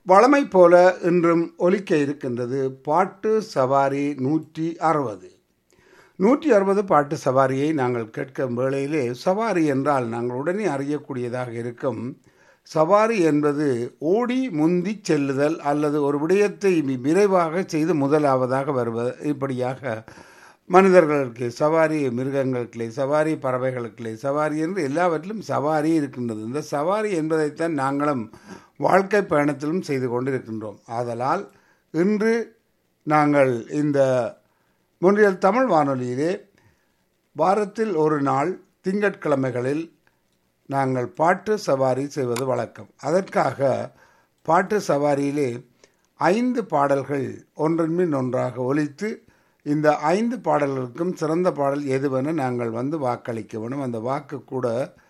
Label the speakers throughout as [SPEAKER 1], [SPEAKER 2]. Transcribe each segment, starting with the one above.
[SPEAKER 1] வழமை போல இன்றும் ஒலிக்க இருக்கின்றது பாட்டு சவாரி நூற்றி அறுபது நூற்றி அறுபது பாட்டு சவாரியை நாங்கள் கேட்கும் வேளையிலே சவாரி என்றால் நாங்கள் உடனே அறியக்கூடியதாக இருக்கும் சவாரி என்பது ஓடி முந்தி செல்லுதல் அல்லது ஒரு விடயத்தை விரைவாக செய்து முதலாவதாக வருவது இப்படியாக மனிதர்களுக்கு சவாரி மிருகங்களுக்கிலே சவாரி பறவைகளுக்கிலே சவாரி என்று எல்லாவற்றிலும் சவாரி இருக்கின்றது இந்த சவாரி என்பதைத்தான் நாங்களும் வாழ்க்கை பயணத்திலும் செய்து கொண்டிருக்கின்றோம் ஆதலால் இன்று நாங்கள் இந்த முன்றியல் தமிழ் வானொலியிலே வாரத்தில் ஒரு நாள் திங்கட்கிழமைகளில் நாங்கள் பாட்டு சவாரி செய்வது வழக்கம் அதற்காக பாட்டு சவாரியிலே ஐந்து பாடல்கள் ஒன்றன் மின் ஒன்றாக ஒலித்து இந்த ஐந்து பாடல்களுக்கும் சிறந்த பாடல் எதுவென நாங்கள் வந்து வாக்களிக்க வேணும் அந்த வாக்கு கூட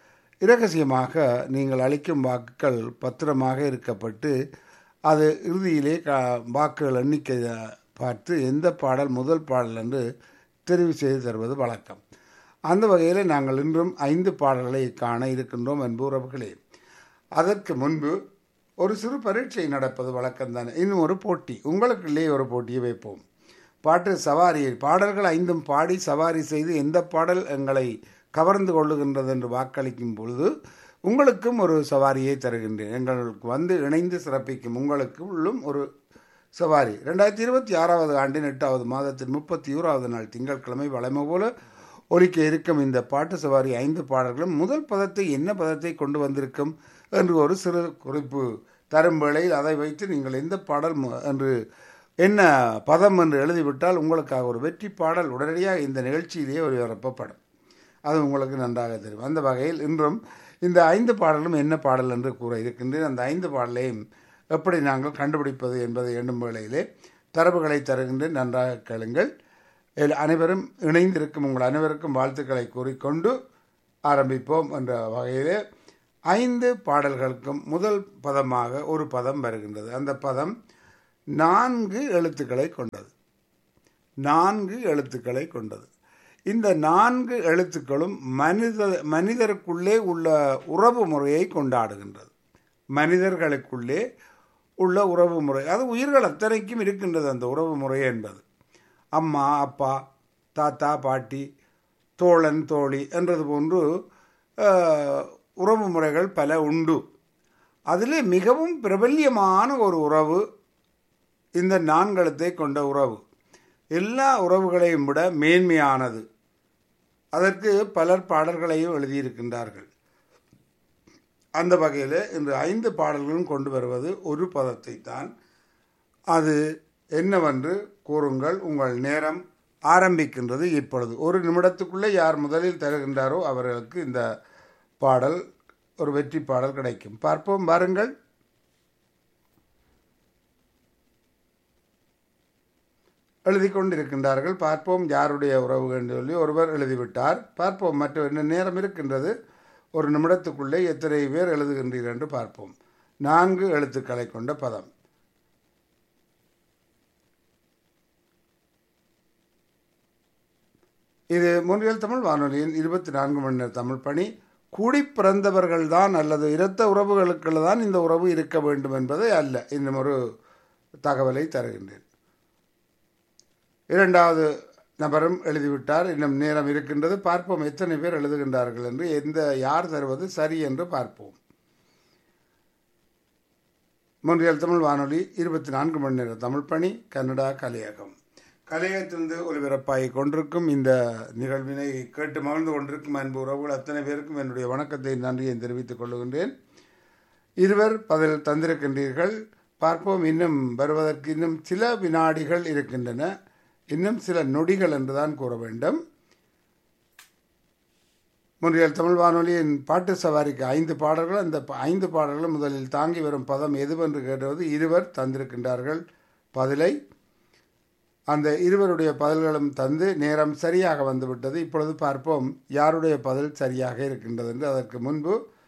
[SPEAKER 1] இரகசியமாக நீங்கள் அளிக்கும் வாக்குகள் பத்திரமாக இருக்கப்பட்டு அது இறுதியிலே க வாக்குகள் எண்ணிக்கை பார்த்து எந்த பாடல் முதல் பாடல் என்று தெரிவு செய்து தருவது வழக்கம் அந்த வகையில் நாங்கள் இன்றும் ஐந்து பாடல்களை காண இருக்கின்றோம் என்பு உறவுகளே அதற்கு முன்பு ஒரு சிறு பரீட்சை நடப்பது வழக்கம்தானே இன்னும் ஒரு போட்டி உங்களுக்குள்ளே ஒரு போட்டியை வைப்போம் பாட்டு சவாரி பாடல்கள் ஐந்தும் பாடி சவாரி செய்து எந்த பாடல் எங்களை கவர்ந்து கொள்ளுகின்றது என்று வாக்களிக்கும் பொழுது உங்களுக்கும் ஒரு சவாரியை தருகின்றேன் எங்களுக்கு வந்து இணைந்து சிறப்பிக்கும் உங்களுக்குள்ளும் ஒரு சவாரி ரெண்டாயிரத்தி இருபத்தி ஆறாவது ஆண்டின் எட்டாவது மாதத்தின் முப்பத்தி ஓராவது நாள் திங்கட்கிழமை வளமை போல ஒலிக்க இருக்கும் இந்த பாட்டு சவாரி ஐந்து பாடல்களும் முதல் பதத்தை என்ன பதத்தை கொண்டு வந்திருக்கும் என்று ஒரு சிறு குறிப்பு தரும் வேளையில் அதை வைத்து நீங்கள் எந்த பாடல் என்று என்ன பதம் என்று எழுதிவிட்டால் உங்களுக்காக ஒரு வெற்றி பாடல் உடனடியாக இந்த நிகழ்ச்சியிலேயே ஒளிபரப்பப்படும் அது உங்களுக்கு நன்றாக தெரியும் அந்த வகையில் இன்றும் இந்த ஐந்து பாடலும் என்ன பாடல் என்று கூற இருக்கின்றேன் அந்த ஐந்து பாடலையும் எப்படி நாங்கள் கண்டுபிடிப்பது என்பதை எண்ணும் வேளையிலே தரவுகளை தருகின்றேன் நன்றாக கேளுங்கள் அனைவரும் இணைந்திருக்கும் உங்கள் அனைவருக்கும் வாழ்த்துக்களை கூறிக்கொண்டு ஆரம்பிப்போம் என்ற வகையிலே ஐந்து பாடல்களுக்கும் முதல் பதமாக ஒரு பதம் வருகின்றது அந்த பதம் நான்கு எழுத்துக்களை கொண்டது நான்கு எழுத்துக்களை கொண்டது இந்த நான்கு எழுத்துக்களும் மனித மனிதருக்குள்ளே உள்ள உறவு முறையை கொண்டாடுகின்றது மனிதர்களுக்குள்ளே உள்ள உறவு முறை அது உயிர்கள் அத்தனைக்கும் இருக்கின்றது அந்த உறவு முறை என்பது அம்மா அப்பா தாத்தா பாட்டி தோழன் தோழி என்றது போன்று உறவு முறைகள் பல உண்டு அதில் மிகவும் பிரபல்யமான ஒரு உறவு இந்த நான்கழுத்தை கொண்ட உறவு எல்லா உறவுகளையும் விட மேன்மையானது அதற்கு பலர் பாடல்களையும் எழுதியிருக்கின்றார்கள் அந்த வகையில் இன்று ஐந்து பாடல்களும் கொண்டு வருவது ஒரு பதத்தை தான் அது என்னவென்று கூறுங்கள் உங்கள் நேரம் ஆரம்பிக்கின்றது இப்பொழுது ஒரு நிமிடத்துக்குள்ளே யார் முதலில் தருகின்றாரோ அவர்களுக்கு இந்த பாடல் ஒரு வெற்றி பாடல் கிடைக்கும் பார்ப்போம் வாருங்கள் எழுதி கொண்டிருக்கின்றார்கள் பார்ப்போம் யாருடைய உறவு என்று சொல்லி ஒருவர் எழுதிவிட்டார் பார்ப்போம் மற்ற என்ன நேரம் இருக்கின்றது ஒரு நிமிடத்துக்குள்ளே எத்தனை பேர் எழுதுகின்றீர்கள் என்று பார்ப்போம் நான்கு எழுத்துக்களை கொண்ட பதம் இது முன்றியல் தமிழ் வானொலியின் இருபத்தி நான்கு மணி நேர தமிழ் பணி கூடி பிறந்தவர்கள் தான் அல்லது இரத்த உறவுகளுக்குள்ள தான் இந்த உறவு இருக்க வேண்டும் என்பதை அல்ல இன்னும் ஒரு தகவலை தருகின்றேன் இரண்டாவது நபரும் எழுதிவிட்டார் இன்னும் நேரம் இருக்கின்றது பார்ப்போம் எத்தனை பேர் எழுதுகின்றார்கள் என்று எந்த யார் தருவது சரி என்று பார்ப்போம் முன்றியல் தமிழ் வானொலி இருபத்தி நான்கு மணி நேர தமிழ் பணி கன்னடா கலையகம் கலையகத்திலிருந்து ஒலிபரப்பாகி கொண்டிருக்கும் இந்த நிகழ்வினை கேட்டு மகிழ்ந்து கொண்டிருக்கும் அன்பு உறவுகள் அத்தனை பேருக்கும் என்னுடைய வணக்கத்தை நன்றியை தெரிவித்துக் கொள்கின்றேன் இருவர் பதில் தந்திருக்கின்றீர்கள் பார்ப்போம் இன்னும் வருவதற்கு இன்னும் சில வினாடிகள் இருக்கின்றன இன்னும் சில நொடிகள் என்றுதான் கூற வேண்டும் முன்றியல் தமிழ் வானொலியின் பாட்டு சவாரிக்கு ஐந்து பாடல்கள் அந்த ஐந்து பாடல்களும் முதலில் தாங்கி வரும் பதம் எதுவென்று கேட்டது இருவர் தந்திருக்கின்றார்கள் பதிலை அந்த இருவருடைய பதில்களும் தந்து நேரம் சரியாக வந்துவிட்டது இப்பொழுது பார்ப்போம் யாருடைய பதில் சரியாக இருக்கின்றது என்று அதற்கு முன்பு